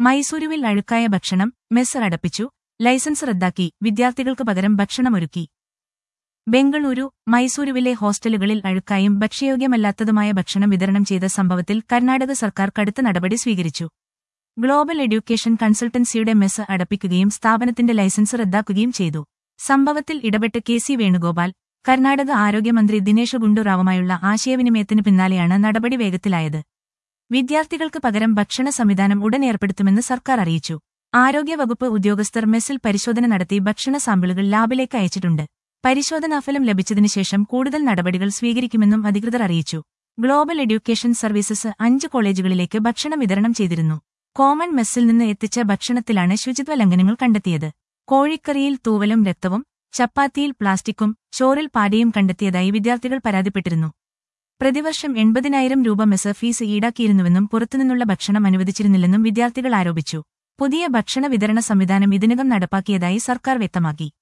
മൈസൂരുവിൽ അഴുക്കായ ഭക്ഷണം mess അടപ്പിച്ചു licence റദ്ദാക്കി വിദ്യാർത്ഥികൾക്ക് പകരം ഭക്ഷണമൊരുക്കി ബംഗളൂരു മൈസൂരുവിലെ ഹോസ്റ്റലുകളിൽ അഴുക്കായും ഭക്ഷ്യയോഗ്യമല്ലാത്തതുമായ ഭക്ഷണം വിതരണം ചെയ്ത സംഭവത്തിൽ കർണാടക സർക്കാർ കടുത്ത നടപടി സ്വീകരിച്ചു ഗ്ലോബൽ എഡ്യൂക്കേഷൻ കൺസൾട്ടൻസിയുടെ മെസ്സ് അടപ്പിക്കുകയും സ്ഥാപനത്തിന്റെ ലൈസൻസ് റദ്ദാക്കുകയും ചെയ്തു സംഭവത്തിൽ ഇടപെട്ട് കെ സി വേണുഗോപാൽ കർണാടക ആരോഗ്യമന്ത്രി ദിനേശ് ഗുണ്ടുറാവുമായുള്ള ആശയവിനിമയത്തിന് പിന്നാലെയാണ് നടപടി വേഗത്തിലായത് വിദ്യാർത്ഥികൾക്ക് പകരം ഭക്ഷണ സംവിധാനം ഉടൻ ഏർപ്പെടുത്തുമെന്ന് സർക്കാർ അറിയിച്ചു ആരോഗ്യവകുപ്പ് ഉദ്യോഗസ്ഥർ മെസ്സിൽ പരിശോധന നടത്തി ഭക്ഷണ സാമ്പിളുകൾ ലാബിലേക്ക് അയച്ചിട്ടുണ്ട് പരിശോധനാഫലം ലഭിച്ചതിനുശേഷം കൂടുതൽ നടപടികൾ സ്വീകരിക്കുമെന്നും അധികൃതർ അറിയിച്ചു ഗ്ലോബൽ എഡ്യൂക്കേഷൻ സർവീസസ് അഞ്ച് കോളേജുകളിലേക്ക് ഭക്ഷണം വിതരണം ചെയ്തിരുന്നു കോമൺ മെസ്സിൽ നിന്ന് എത്തിച്ച ഭക്ഷണത്തിലാണ് ശുചിത്വ ലംഘനങ്ങൾ കണ്ടെത്തിയത് കോഴിക്കറിയിൽ തൂവലും രക്തവും ചപ്പാത്തിയിൽ പ്ലാസ്റ്റിക്കും ചോറിൽ പാടിയും കണ്ടെത്തിയതായി വിദ്യാർത്ഥികൾ പരാതിപ്പെട്ടിരുന്നു പ്രതിവർഷം എൺപതിനായിരം രൂപ മെസ് ഫീസ് ഈടാക്കിയിരുന്നുവെന്നും പുറത്തുനിന്നുള്ള ഭക്ഷണം അനുവദിച്ചിരുന്നില്ലെന്നും വിദ്യാർത്ഥികൾ ആരോപിച്ചു പുതിയ ഭക്ഷണ വിതരണ സംവിധാനം ഇതിനകം നടപ്പാക്കിയതായി സർക്കാർ വ്യക്തമാക്കി